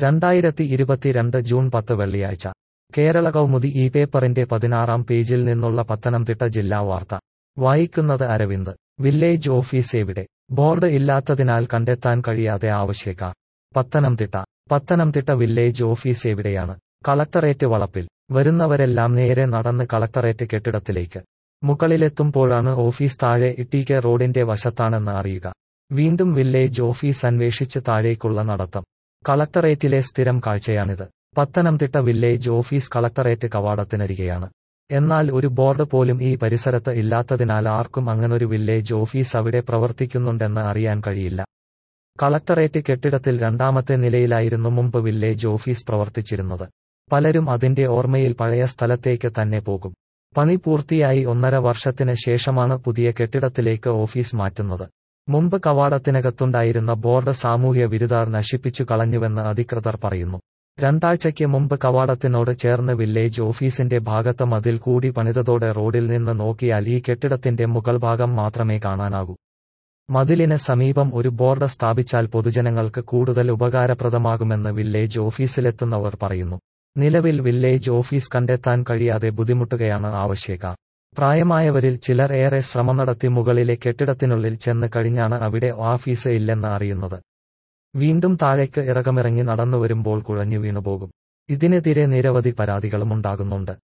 രണ്ടായിരത്തി ഇരുപത്തിരണ്ട് ജൂൺ പത്ത് വെള്ളിയാഴ്ച കേരള കൗമുദി ഈ പേപ്പറിന്റെ പതിനാറാം പേജിൽ നിന്നുള്ള പത്തനംതിട്ട ജില്ലാ വാർത്ത വായിക്കുന്നത് അരവിന്ദ് വില്ലേജ് ഓഫീസ് എവിടെ ബോർഡ് ഇല്ലാത്തതിനാൽ കണ്ടെത്താൻ കഴിയാതെ ആവശ്യക്കാർ പത്തനംതിട്ട പത്തനംതിട്ട വില്ലേജ് ഓഫീസ് എവിടെയാണ് കളക്ടറേറ്റ് വളപ്പിൽ വരുന്നവരെല്ലാം നേരെ നടന്ന് കളക്ടറേറ്റ് കെട്ടിടത്തിലേക്ക് മുകളിലെത്തുമ്പോഴാണ് ഓഫീസ് താഴെ ഇട്ടീക്കെ റോഡിന്റെ വശത്താണെന്ന് അറിയുക വീണ്ടും വില്ലേജ് ഓഫീസ് അന്വേഷിച്ച് താഴേക്കുള്ള നടത്തം കളക്ടറേറ്റിലെ സ്ഥിരം കാഴ്ചയാണിത് പത്തനംതിട്ട വില്ലേജ് ഓഫീസ് കളക്ടറേറ്റ് കവാടത്തിനരികെയാണ് എന്നാൽ ഒരു ബോർഡ് പോലും ഈ പരിസരത്ത് ഇല്ലാത്തതിനാൽ ആർക്കും അങ്ങനൊരു വില്ലേജ് ഓഫീസ് അവിടെ പ്രവർത്തിക്കുന്നുണ്ടെന്ന് അറിയാൻ കഴിയില്ല കളക്ടറേറ്റ് കെട്ടിടത്തിൽ രണ്ടാമത്തെ നിലയിലായിരുന്നു മുമ്പ് വില്ലേജ് ഓഫീസ് പ്രവർത്തിച്ചിരുന്നത് പലരും അതിന്റെ ഓർമ്മയിൽ പഴയ സ്ഥലത്തേക്ക് തന്നെ പോകും പണി പൂർത്തിയായി ഒന്നര വർഷത്തിന് ശേഷമാണ് പുതിയ കെട്ടിടത്തിലേക്ക് ഓഫീസ് മാറ്റുന്നത് മുമ്പ് കവാടത്തിനകത്തുണ്ടായിരുന്ന ബോർഡ് സാമൂഹ്യ വിരുദ്ധർ നശിപ്പിച്ചു കളഞ്ഞുവെന്ന് അധികൃതർ പറയുന്നു രണ്ടാഴ്ചയ്ക്ക് മുമ്പ് കവാടത്തിനോട് ചേർന്ന് വില്ലേജ് ഓഫീസിന്റെ ഭാഗത്ത് മതിൽ കൂടി പണിതതോടെ റോഡിൽ നിന്ന് നോക്കിയാൽ ഈ കെട്ടിടത്തിന്റെ മുകൾ ഭാഗം മാത്രമേ കാണാനാകൂ മതിലിന് സമീപം ഒരു ബോർഡ് സ്ഥാപിച്ചാൽ പൊതുജനങ്ങൾക്ക് കൂടുതൽ ഉപകാരപ്രദമാകുമെന്ന് വില്ലേജ് ഓഫീസിലെത്തുന്നവർ പറയുന്നു നിലവിൽ വില്ലേജ് ഓഫീസ് കണ്ടെത്താൻ കഴിയാതെ ബുദ്ധിമുട്ടുകയാണ് ആവശ്യക്കാർ പ്രായമായവരിൽ ചിലർ ഏറെ ശ്രമം നടത്തി മുകളിലെ കെട്ടിടത്തിനുള്ളിൽ ചെന്ന് കഴിഞ്ഞാണ് അവിടെ ഓഫീസ് ഇല്ലെന്ന് അറിയുന്നത് വീണ്ടും താഴേക്ക് ഇറക്കമിറങ്ങി നടന്നു വരുമ്പോൾ കുഴഞ്ഞു വീണുപോകും ഇതിനെതിരെ നിരവധി പരാതികളും ഉണ്ടാകുന്നുണ്ട്